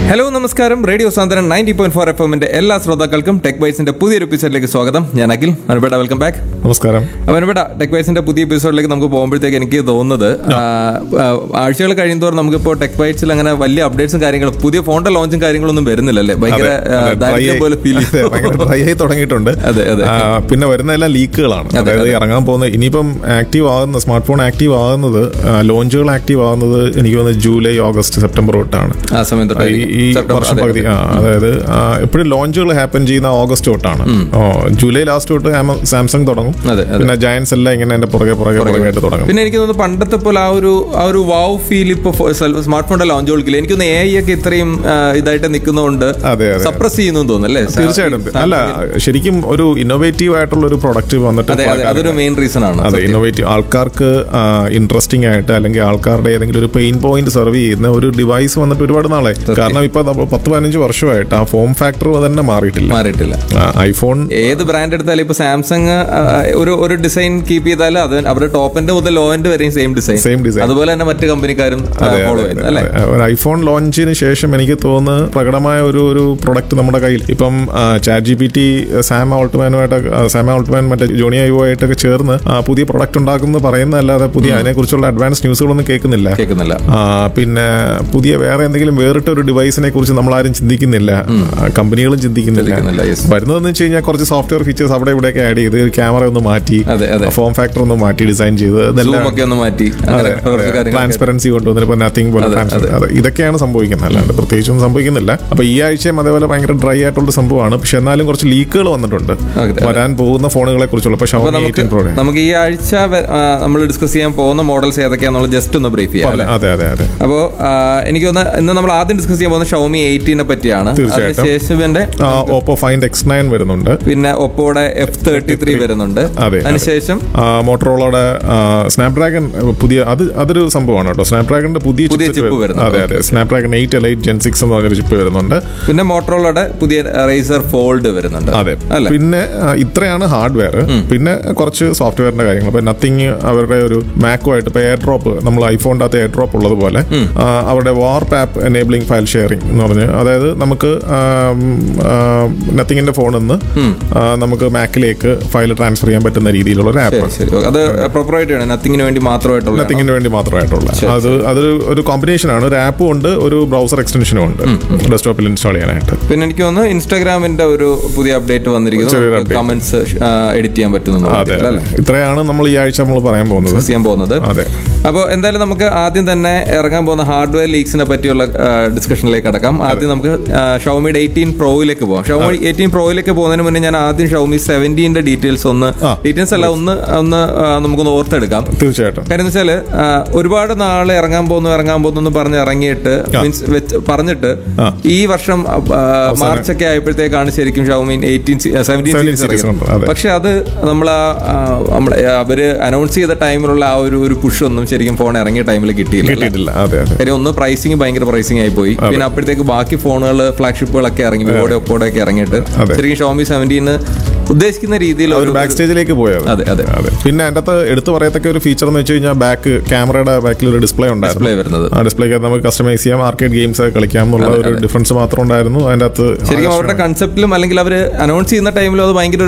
Hello നമസ്കാരം radio Santhwanam ninety point four F എമ്മിന്റെ എല്ലാ ശ്രോതാക്കൾക്കും ടെക് ബൈസിന്റെ പുതിയൊരു എപ്പിസോഡിലേക്ക് സ്വാഗതം ഞാൻ അഖിൽ അനുപേട്ട വെൽക്കം ബാക്ക് നമസ്കാരം അനുപേട്ട ടെക് ബൈസിന്റെ പുതിയ എപ്പിസോഡിലേക്ക് നമുക്ക് പോകുമ്പോഴത്തേക്ക് എനിക്ക് തോന്നുന്നത് ആ, ആ, ആഴ്ചകൾ കഴിയുന്നതോറും നമുക്കിപ്പോൾ ടെക് ബൈറ്റ്സിൽ അങ്ങനെ വലിയ അപ്ഡേറ്റ്സും കാര്യങ്ങളും പുതിയ ഫോണിന്റെ ലോഞ്ചും കാര്യങ്ങളൊന്നും വരുന്നില്ലല്ലേ ഭയങ്കര ആ, അതെ, dry ദാരിദ്ര്യം ആയി- പോലെ ഫീൽ അതെ, ഭയങ്കര ഡ്രൈ ആയി തുടങ്ങിയിട്ടുണ്ട് അതെ, അതെ. ആ, പിന്നെ വരുന്ന എല്ലാം ലീക്കുകളാണ് അതായത് ഇറങ്ങാൻ പോകുന്ന ഇനിയിപ്പം ആക്റ്റീവ് ആകുന്ന സ്മാർട്ട് ഫോൺ ആക്റ്റീവ് ആകുന്നത് ലോഞ്ചുകൾ ആക്റ്റീവ് ആകുന്നത് എനിക്ക് തോന്നുന്നത് ജൂലൈ ഓഗസ്റ്റ് സെപ്റ്റംബർ തൊട്ടാണ് ആ സമയം ഈ- തൊട്ടായിരിക്കും. ഈ സെപ്റ്റംബർ, വർഷം അതെ. പകുതി ആ, അതായത് എപ്പോഴും ലോഞ്ചുകൾ ഹാപ്പൻ ചെയ്യുന്ന ഓഗസ്റ്റ് തൊട്ടാണ് ഓ, ജൂലൈ ലാസ്റ്റ് തൊട്ട് ആമ- സാംസങ് തുടങ്ങും അതെ, അതെ. പിന്നെ ജയൻസ് എല്ലാം ഇങ്ങനെ എന്റെ പുറകെ പുറകെ പുറകെയായിട്ട് തുടങ്ങും പിന്നെ എനിക്ക് തോന്നുന്നു പണ്ടത്തെ പോലെ ആ ഒരു ആ ഒരു വാവ് ഫീൽ ഇപ്പൊ സ്മാർട്ട് ഫോണിന്റെ ലോഞ്ച് കൊടുക്കില്ല എനിക്കൊന്ന് എ ഐ ഒക്കെ ഇത്രയും ആ, ഇതായിട്ട് നിൽക്കുന്നതുകൊണ്ട് അതെ അതെ സപ്രസ് ചെയ്യുന്നു തോന്നുന്നു അല്ലേ തീർച്ചയായിട്ടും അല്ല ശരിക്കും ഒരു ഇന്നോവേറ്റീവ് ആയിട്ടുള്ള ഒരു പ്രൊഡക്റ്റ് വന്നിട്ട് അതെ അതെ അതൊരു മെയിൻ റീസൺ ആണ് അതെ ഇന്നോവേറ്റീവ് ആൾക്കാർക്ക് ഇൻട്രസ്റ്റിംഗ് ആയിട്ട് അല്ലെങ്കിൽ ആൾക്കാരുടെ ഏതെങ്കിലും ഒരു പെയിൻ പോയിന്റ് സെർവ് ചെയ്യുന്ന ഒരു ഡിവൈസ് വന്നിട്ട് ഒരുപാട് നാളെ കാരണം ഇപ്പൊ നമ്മൾ പത്ത് പതിനഞ്ച് വർഷമായിട്ട് ആ ഫോം ഫാക്ടർ തന്നെ മാറിയിട്ടില്ല മാറിയിട്ടില്ല ഐഫോൺ ഏത് ബ്രാൻഡ് എടുത്താലും ഇപ്പൊ സാംസങ് ഒരു ഒരു ഡിസൈൻ കീപ്പ് ചെയ്താലും അത് അവരുടെ ടോപ്പ് എൻഡ് മുതൽ ലോ എൻഡ് വരെയും സെയിം ഡിസൈൻ സെയിം ഡിസൈൻ അതുപോലെ തന്നെ മറ്റു കമ്പനിക്കാരും ഫോളോ ചെയ്യുന്നു അല്ലെ ഒരു ഐഫോൺ ലോഞ്ചിന് ശേഷം എനിക്ക് തോന്നുന്നു പ്രകടമായ ഒരു ഒരു പ്രൊഡക്റ്റ് നമ്മുടെ കയ്യിൽ ഇപ്പം chat G P T Sam ഓൾട്ട്മാനുമായിട്ട് സാം ഓൾട്ട്മാൻ മറ്റേ ജോണി ഐവോ ആയിട്ടൊക്കെ ചേർന്ന് ആ, പുതിയ പ്രൊഡക്റ്റ് ഉണ്ടാക്കുന്നത് പറയുന്നതല്ലാതെ പുതിയ അതിനെക്കുറിച്ചുള്ള അഡ്വാൻസ് ന്യൂസുകളൊന്നും കേൾക്കുന്നില്ല കേൾക്കുന്നില്ല ആ, പിന്നെ പുതിയ വേറെ എന്തെങ്കിലും വേറിട്ട ഒരു ഡിവൈസിനെ കുറിച്ച് നമ്മൾ ആരും ചിന്തിക്കുന്നില്ല ആ, കമ്പനികളും ചിന്തിക്കുന്നില്ല ചിന്തിക്കുന്നില്ല, yes. വരുന്നതെന്ന് വെച്ച് കഴിഞ്ഞാൽ കുറച്ച് സോഫ്റ്റ്വെയർ ഫീച്ചേഴ്സ് അവിടെ ഇവിടെയൊക്കെ ആഡ് ചെയ്ത് ക്യാമറ ഒന്ന് മാറ്റി അതെ അതെ ഫോം ഫാക്ടർ ഒന്ന് മാറ്റി ഡിസൈൻ ചെയ്ത് സൂം ഇതെല്ലാം ഒക്കെ ഒന്ന് മാറ്റി അങ്ങനെ കുറച്ച് കാര്യങ്ങൾ ട്രാൻസ്പെറൻസി കൊണ്ടുവന്നിട്ട് ഇപ്പൊ നത്തിങ് പോലെ transparent- അതെ, ഇതൊക്കെയാണ് സംഭവിക്കുന്നത് അല്ലാണ്ട് പ്രത്യേകിച്ചൊന്നും സംഭവിക്കുന്നില്ല അപ്പൊ ഈ ആഴ്ചയും അതേപോലെ ഭയങ്കര ഡ്രൈ ആയിട്ടുള്ള സംഭവമാണ് പക്ഷെ എന്നാലും കുറച്ച് ലീക്കുകൾ വന്നിട്ടുണ്ട് അതെ, വരാൻ പോകുന്ന ഫോണുകളെ കുറിച്ചുള്ള ഇപ്പൊ അപ്പൊ ഷോമി നമുക്ക് എയ്റ്റീൻ പ്രോയുടെ നമുക്ക് ഈ ആഴ്ച നമ്മൾ ഡിസ്കസ് ചെയ്യാൻ പോകുന്ന മോഡൽസ് ഏതൊക്കെയാണെന്നുള്ള ജസ്റ്റ് ഒന്ന് ബ്രീഫ് ചെയ്യാം അല്ലേ അതെ അതെ അതെ അപ്പോ ആ, എനിക്ക് തോന്നുന്നു ഇന്ന് നമ്മൾ ആദ്യം ഡിസ്കസ് ചെയ്യാൻ പോകുന്ന ഷോമി എയ്റ്റീനെ പറ്റിയാണ് തീർച്ചയായിട്ടും. അതിനുശേഷം എന്റെ ഓപ്പോ ഫൈൻഡ് എക്സ് നയൻ വരുന്നുണ്ട് പിന്നെ ഒപ്പോടെ എഫ് തേർട്ടി ത്രീ വരുന്നുണ്ട് അതെ, അതെ. അതിനുശേഷം മോട്ടറോളയുടെ സ്നാപ്ഡ്രാഗൺ പുതിയ അത് അതൊരു സംഭവമാണ് കേട്ടോ സ്നാപ്ഡ്രാഗണിന്റെ പുതിയ പുതിയ chip chip വരും. വരുന്നുണ്ട്. അതെ അതെ സ്നാപ്ഡ്രാഗൺ എയ്റ്റ് അല്ല എയ്റ്റ് ജെൻ സിക്സ് എന്ന് പറഞ്ഞൊരു ചിപ്പ് വരുന്നുണ്ട് പിന്നെ മോട്ടറോളയുടെ പുതിയ റേസർ ഫോൾഡ് വരുന്നുണ്ട് അതെ അല്ലേ പിന്നെ ആ, ഇത്രയാണ് ഹാർഡ്വെയർ പിന്നെ കുറച്ച് സോഫ്റ്റ്വെയറിന്റെ കാര്യങ്ങൾ ഇപ്പൊ നത്തിങ് അവരുടെ ഒരു മാക്കുമായിട്ട് ഇപ്പൊ എയർ ഡ്രോപ്പ് നമ്മൾ ഐഫോണിന്റെ അകത്ത് എയർ ഡ്രോപ്പ് ഉള്ളതുപോലെ ആ, അവരുടെ വാർപ്പ് ആപ്പ് എനേബിളിംഗ് ഫയൽ ഷെയറിംഗ് എന്ന് പറഞ്ഞ് അതായത് നമുക്ക് നത്തിങ്ങിന്റെ ഫോണിൽ നിന്ന് ആ, നമുക്ക് മാക്കിലേക്ക് ഫയൽ ട്രാൻസ്ഫർ ചെയ്യാൻ പറ്റുന്ന രീതിയിലുള്ള ഒരു ആപ്പ് ശരി ശരി ഓക്കേ. അത് പ്രൊപ്പറേറ്റ് ആണ് നത്തിങ്ങിന് വേണ്ടി മാത്രമായിട്ടുള്ള നത്തിങ്ങിന് വേണ്ടി മാത്രമായിട്ടുള്ള അത് അതൊരു ഒരു കോമ്പിനേഷൻ ആണ് ഒരു ആപ്പും ഉണ്ട് ഒരു ബ്രൗസർ എക്സ്റ്റൻഷനും ഉണ്ട് ഡെസ്ക്ടോപ്പിൽ ഇൻസ്റ്റാൾ ചെയ്യാനായിട്ട് പിന്നെ എനിക്ക് തോന്നുന്നു ഇൻസ്റ്റാഗ്രാമിന്റെ ഒരു പുതിയ അപ്ഡേറ്റ് ചെറിയൊരു വന്നിരിക്കുന്നു update. കമന്റ്സ് എഡിറ്റ് ചെയ്യാൻ പറ്റുന്നു അതെ അല്ലേ ഇത്രയാണ് നമ്മൾ ഈ ആഴ്ച നമ്മൾ പറയാൻ പോകുന്നത് ഡിസ്കസ് ചെയ്യാൻ പോകുന്നത് അതെ അപ്പോൾ എന്തായാലും നമുക്ക് ആദ്യം തന്നെ ഇറങ്ങാൻ പോകുന്ന ഹാർഡ്വെയർ ലീക്സിനെ പറ്റിയുള്ള ഡിസ്കഷനിലേക്ക് കടക്കാം ആദ്യം നമുക്ക് ഷൗമിയുടെ എയ്റ്റീൻ പ്രോയിലേക്ക് പോകാം ഷൗമി എയ്റ്റീൻ പ്രോയിലേക്ക് പോകുന്നതിന് മുന്നേ ഞാൻ ആദ്യം ഷൗമി സെവൻറ്റീൻ്റെ ഡീറ്റെയിൽസ് ഒന്ന് ആ. ഡീറ്റെയിൽസ് അല്ല ഒന്ന് ഒന്ന് ആ, നമുക്കൊന്ന് ഓർത്തെടുക്കാം തീർച്ചയായിട്ടും കാര്യം എന്ന് വെച്ചാല് ആ, ഒരുപാട് നാള് ഇറങ്ങാൻ പോകുന്നു ഇറങ്ങാൻ പോകുന്നു എന്ന് പറഞ്ഞ് ഇറങ്ങിയിട്ട് മീൻസ് വെച്ച് പറഞ്ഞിട്ട് ആ. ഈ വർഷം ആ, മാർച്ച് ഒക്കെ ആയപ്പോഴത്തേക്കാണ് ശരിക്കും ഷൗമി എയ്റ്റീൻ സെവൻറ്റീൻ 17 series ഉണ്ട്, അതെ. പക്ഷെ അത് നമ്മൾ നമ്മളെ അവര് അനൗൺസ് ചെയ്ത ടൈമിലുള്ള ആ ഒരു ഒരു പുഷ് ഒന്നും ശരിക്കും ഫോൺ ഇറങ്ങിയ ടൈമിൽ കിട്ടിയില്ല കിട്ടിയിട്ടില്ല അതെ അതെ കാര്യം ഒന്ന് പ്രൈസിങ് ഭയങ്കര പ്രൈസിങ് ആയി പോയി പിന്നെ അപ്പോഴത്തേക്ക് ബാക്കി ഫോണുകൾ ഫ്ലാഗ്ഷിപ്പുകളൊക്കെ ഇറങ്ങി വിവോടെ ഒപ്പോടെ ഒക്കെ ഇറങ്ങിയിട്ട് അതെ. ശരിക്കും ഷോമി സെവൻറ്റീന് ഉദ്ദേശിക്കുന്ന രീതിയിൽ ഒരു ഒരു ബാക്ക് സ്റ്റേജിലേക്ക് പോയത് അതെ അതെ അതെ പിന്നെ അതിന്റെ അകത്ത് എടുത്തു പറയത്തക്ക ഒരു ഫീച്ചർ എന്ന് വെച്ച് കഴിഞ്ഞാൽ ബാക്ക് ക്യാമറയുടെ ബാക്കിൽ ഒരു ഡിസ്പ്ലേ ഉണ്ടായിരുന്നു ഡിസ്പ്ലേ വരുന്നത് ആ ഡിസ്പ്ലേക്ക് നമുക്ക് കസ്റ്റമൈസ് ചെയ്യാം ആർക്കേഡ് ഗെയിംസ് ഒക്കെ കളിക്കാം എന്നുള്ള ഒരു ഡിഫറൻസ് മാത്രം ഉണ്ടായിരുന്നു അതിന്റെ അകത്ത് ശരിക്കും അവരുടെ കൺസെപ്റ്റിലും അല്ലെങ്കിൽ അവർ അനൗൺസ് ചെയ്യുന്ന ടൈമിലും അത് ഭയങ്കര ഒരു